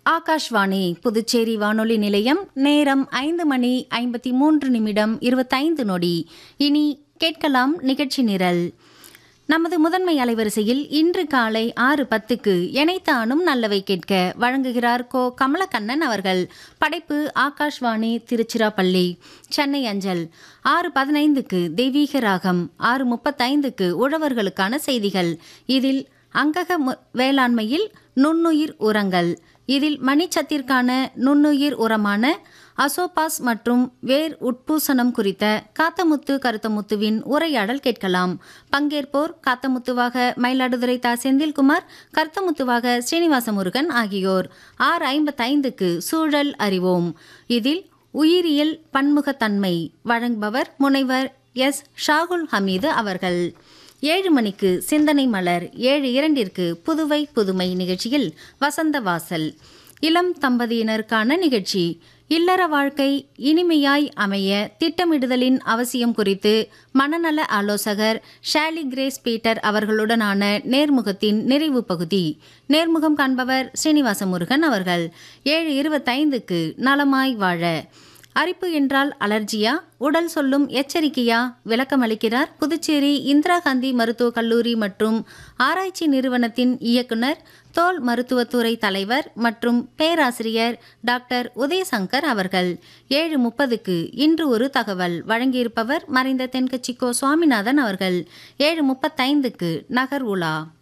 ஆகாஷ்வாணி புதுச்சேரி வானொலி நிலையம் நேரம் ஐந்து மணி ஐம்பத்தி மூன்று நிமிடம் இருபத்தைந்து நொடி இனி கேட்கலாம் நிகழ்ச்சி நிரல் நமது முதன்மை அலைவரிசையில் இன்று காலை ஆறு பத்துக்கு எனைத்தானும் நல்லவை கேட்க வழங்குகிறார் கோ கமலக்கண்ணன் அவர்கள் படைப்பு ஆகாஷ்வாணி திருச்சிராப்பள்ளி சென்னை அஞ்சல் ஆறு பதினைந்துக்கு தெய்வீக ராகம் ஆறு முப்பத்தைந்துக்கு உழவர்களுக்கான செய்திகள் இதில் அங்கக மு- வேளாண்மையில் நுண்ணுயிர் உரங்கள் இதில் மணிச்சத்திற்கான நுண்ணுயிர் உரமான அசோபாஸ் மற்றும் வேர் உட்பூசணம் குறித்த காத்தமுத்து கருத்தமுத்துவின் உரையாடல் கேட்கலாம் பங்கேற்போர் காத்தமுத்துவாக மயிலாடுதுறை தா செந்தில்குமார் கருத்தமுத்துவாக ஸ்ரீனிவாச முருகன் ஆகியோர் ஆறு ஐம்பத்தைந்துக்கு சூழல் அறிவோம் இதில் உயிரியல் பன்முகத்தன்மை வழங்குபவர் முனைவர் எஸ் ஷாகுல் ஹமீது அவர்கள் ஏழு மணிக்கு சிந்தனை மலர் ஏழு இரண்டிற்கு புதுவை புதுமை நிகழ்ச்சியில் வசந்த வாசல் இளம் தம்பதியினருக்கான நிகழ்ச்சி இல்லற வாழ்க்கை இனிமையாய் அமைய திட்டமிடுதலின் அவசியம் குறித்து மனநல ஆலோசகர் ஷாலி கிரேஸ் பீட்டர் அவர்களுடனான நேர்முகத்தின் நிறைவு பகுதி நேர்முகம் காண்பவர் ஸ்ரீனிவாச முருகன் அவர்கள் ஏழு இருபத்தைந்துக்கு நலமாய் வாழ அரிப்பு என்றால் அலர்ஜியா உடல் சொல்லும் எச்சரிக்கையா விளக்கம் அளிக்கிறார் புதுச்சேரி இந்திரா காந்தி மருத்துவக் கல்லூரி மற்றும் ஆராய்ச்சி நிறுவனத்தின் இயக்குனர் தோல் மருத்துவத்துறை தலைவர் மற்றும் பேராசிரியர் டாக்டர் உதயசங்கர் அவர்கள் ஏழு முப்பதுக்கு இன்று ஒரு தகவல் வழங்கியிருப்பவர் மறைந்த தென்கட்சிக்கோ சுவாமிநாதன் அவர்கள் ஏழு முப்பத்தைந்துக்கு நகர் உலா